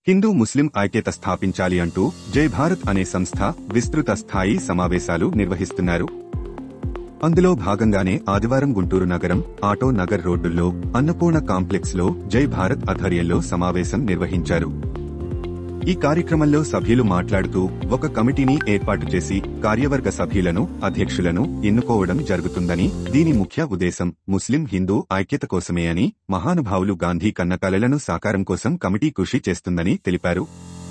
హిందూ ముస్లిం ఐక్యత స్థాపించాలి అంటూ జై భారత్ అనే సంస్థ విస్తృత స్థాయి సమావేశాలు నిర్వహిస్తున్నారు అందులో భాగంగానే ఆదివారం గుంటూరు నగరం ఆటో నగర్ రోడ్డుల్లో అన్నపూర్ణ కాంప్లెక్స్ లో జై భారత్ ఆధ్వర్యంలో సమావేశం నిర్వహించారు ఈ కార్యక్రమంలో సభ్యులు మాట్లాడుతూ ఒక కమిటీని ఏర్పాటు చేసి కార్యవర్గ సభ్యులను అధ్యక్షులను ఎన్నుకోవడం జరుగుతుందని దీని ముఖ్య ఉద్దేశం ముస్లిం హిందూ ఐక్యత కోసమే అని మహానుభావులు గాంధీ కన్న కలలను సాకారం కోసం కమిటీ కృషి చేస్తుందని తెలిపారు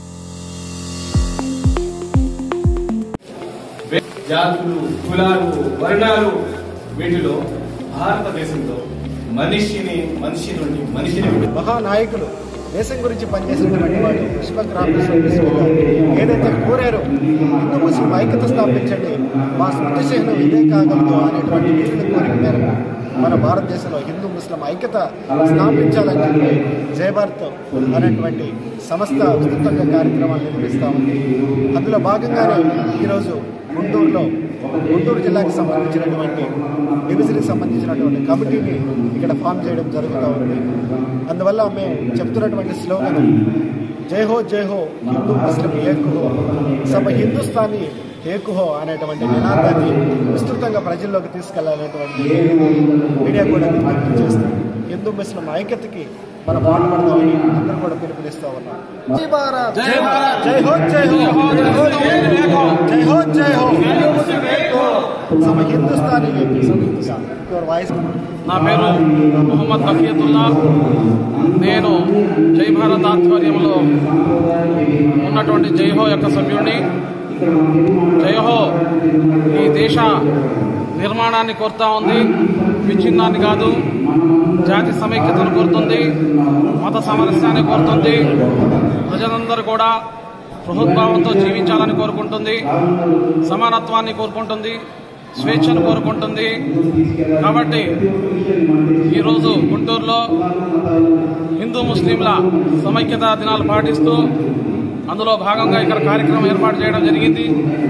జాతులు కులాలు వర్ణాలు వీటిలో భారతదేశంలో మనిషిని మనిషి నుండి మనిషిని మహానాయకులు దేశం గురించి పనిచేసినటువంటి వాడు విశ్వక్ రామకృష్ణ ఏదైతే కోరారో హిందూ ముస్లిం ఐక్యత స్థాపించండి మా స్మృతి చిహ్నం ఇదే కాగలదు అనేటువంటి వీరుని కోరిక మేరకు మన భారతదేశంలో హిందూ ముస్లిం ఐక్యత స్థాపించాలని చెప్పి జయ భారత్ అనేటువంటి సంస్థ విస్తృతంగా కార్యక్రమాలు నిర్వహిస్తూ ఉంది అందులో భాగంగానే ఈరోజు గుంటూరులో గుంటూరు జిల్లాకు సంబంధించినటువంటి డివిజన్కి సంబంధించినటువంటి కమిటీని ఇక్కడ ఫామ్ చేయడం జరుగుతూ ఉంది అందువల్ల మేము చెప్తున్నటువంటి స్లోగన్ జై హో జై హో హిందూ ముస్లిం ఏక్ హో సభ హిందుస్థానీ ఏక్ హో అనేటువంటి నినాదాన్ని విస్తృతంగా ప్రజల్లోకి తీసుకెళ్లాలనేటువంటి మీడియా కూడా విజ్ఞప్తి చేస్తుంది హిందూ ముస్లిం ఐక్యతకి మనం పాటుపడదామని అందరూ కూడా పిలుపునిస్తా ఉన్నాం జై భారత్ జై భారత్ జై హో జై హో జై హో జై హో జై హో సమ హిందుస్థానీ యువర్ వాయిస్ నా పేరు మొహమ్మద్ బకీయతుల్లా నేను జై భారత్ ఆధ్వర్యంలో ఉన్నటువంటి జైహో యొక్క సభ్యుడిని జైహో ఈ దేశ నిర్మాణాన్ని కోరుతా ఉంది విచ్ఛిన్నాన్ని కాదు జాతి సమైక్యతను కోరుతుంది మత సామరస్యాన్ని కోరుతుంది ప్రజలందరూ కూడా బృహద్భావంతో జీవించాలని కోరుకుంటుంది సమానత్వాన్ని కోరుకుంటుంది స్వేచ్ఛను కోరుకుంటుంది కాబట్టి ఈరోజు గుంటూరులో హిందూ ముస్లింల సమైక్యతా దినాలు పాటిస్తూ అందులో భాగంగా ఇక్కడ కార్యక్రమం ఏర్పాటు చేయడం జరిగింది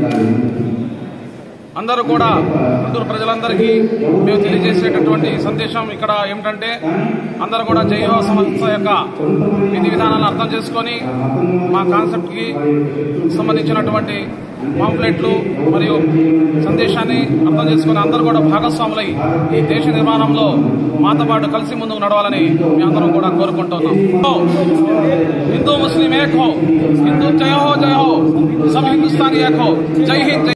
అందరూ కూడా గుంటూరు ప్రజలందరికీ మేము తెలియజేసేటటువంటి సందేశం ఇక్కడ ఏమిటంటే అందరూ కూడా జైహో సంస్థ యొక్క విధి విధానాలను అర్థం చేసుకొని మా కాన్సెప్ట్కి సంబంధించినటువంటి పాంప్లెట్లు మరియు సందేశాన్ని అర్థం చేసుకుని అందరూ కూడా భాగస్వాములై ఈ దేశ నిర్మాణంలో మాతో పాటు కలిసి ముందుకు నడవాలని మీ అందరం కూడా కోరుకుంటున్నాం హిందూ ముస్లిం ఏక్ హో హిందూ జయ హో జయ హో సబ్ హిందుస్థానీ ఏక్ హో జై హింద్ జై